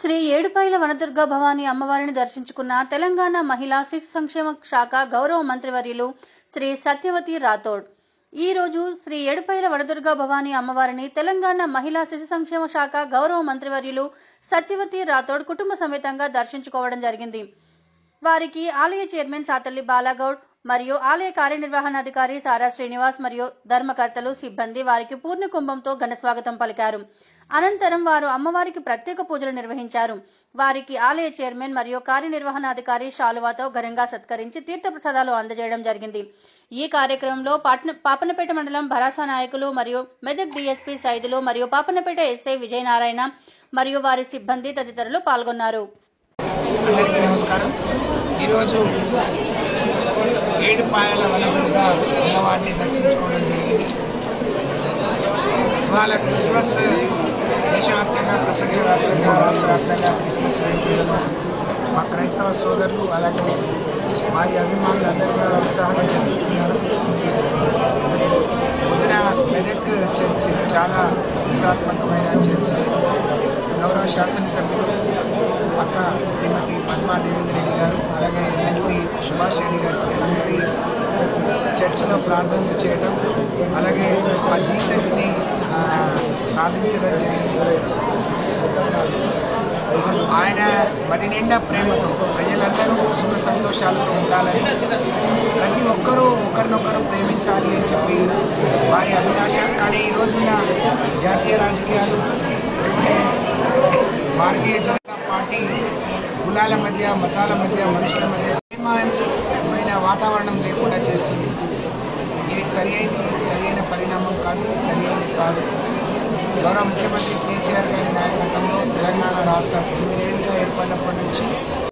శ్రీ ఏడుపాయల వనదుర్గ భవానీ అమ్మవారిని దర్శించుకున్న తెలంగాణ మహిళా శిశు సంక్షేమ శాఖ గౌరవ మంత్రివర్యులు శ్రీ సత్యవతి రాథోడ్ ఈ రోజు శ్రీ ఏడుపాయల వనదుర్గ భవానీ అమ్మవారిని తెలంగాణ మహిళా శిశు సంక్షేమ శాఖ గౌరవ మంత్రివర్యులు సత్యవతి రాథోడ్ కుటుంబ సమేతంగా దర్శించుకోవడం జరిగింది వారికి ఆలయ చైర్మన్ సాతల్లి బాలాగౌడ్ మరియు ఆలయ కార్యనిర్వహణాధికారి సారా శ్రీనివాస్ మరియు ధర్మకర్తలు సిబ్బంది వారికి పూర్ణ కుంభంతో ఘన స్వాగతం పలికారు అనంతరం వారు అమ్మవారికి ప్రత్యేక పూజలు నిర్వహించారు వారికి ఆలయ చైర్మన్ మరియు కార్యనిర్వహణాధికారి శాలువాతో ఘనంగా సత్కరించి తీర్థప్రసాదాలు అందజేయడం జరిగింది ఈ కార్యక్రమంలో పాట్న పాపనపేట మండలం భరాసా నాయకులు మరియు మెదక్ డిఎస్పీ సైదులు మరియు పాపనపేట ఎస్ఐ విజయనారాయణ మరియు వారి సిబ్బంది తదితరులు పాల్గొన్నారు అందరికీ నమస్కారం ఈరోజు ఏడుపాయల వనదుర్గ అమ్మవారిని దర్శించుకోవడం జరిగింది ఇవాళ క్రిస్మస్ దేశవ్యాప్తంగా ప్రపంచవ్యాప్తంగా రాష్ట్ర వ్యాప్తంగా క్రిస్మస్ వేడుకలను మా క్రైస్తవ సోదరులు అలాగే వారి అభిమానులు అందరూ కూడా ఉత్సాహంగా జరుపుతున్నారు పొద్దున మెదక్ చర్చ్ చాలా విశ్వాత్మకమైన చర్చ్ గౌరవ శాసనసభ్యులు పక్క శ్రీమతి పద్మా దేవేంద్ర రెడ్డి గారు అలాగే ఎమ్మెల్సీ సుభాష్ రెడ్డి గారితో కలిసి చర్చిలో ప్రార్థనలు చేయడం అలాగే ఆ జీసస్ని ఆ, ప్రార్థించడం జరిగింది ఆయన మరి నిండా ప్రేమతో ప్రజలందరూ సుఖ సంతోషాలతో ఉండాలని ప్రతి ఒక్కరూ ఒకరినొకరు ప్రేమించాలి అని చెప్పి వారి అభిలాష కానీ ఈ రోజున జాతీయ రాజకీయాలు లేకుంటే భారతీయ జనతా పార్టీ కులాల మధ్య మతాల మధ్య మనుషుల మధ్య ప్రేమమైన వాతావరణం లేకుండా చేస్తుంది ఇది సరి అయిన సరి అయిన పరిణామం కాదు ఇది సరి అయినది కాదు గౌరవ ముఖ్యమంత్రి కేసీఆర్ గారి నాయకత్వంలో తెలంగాణ రాష్ట్రం ఎనిమిదేళ్లుగా ఏర్పడినప్పటి నుంచి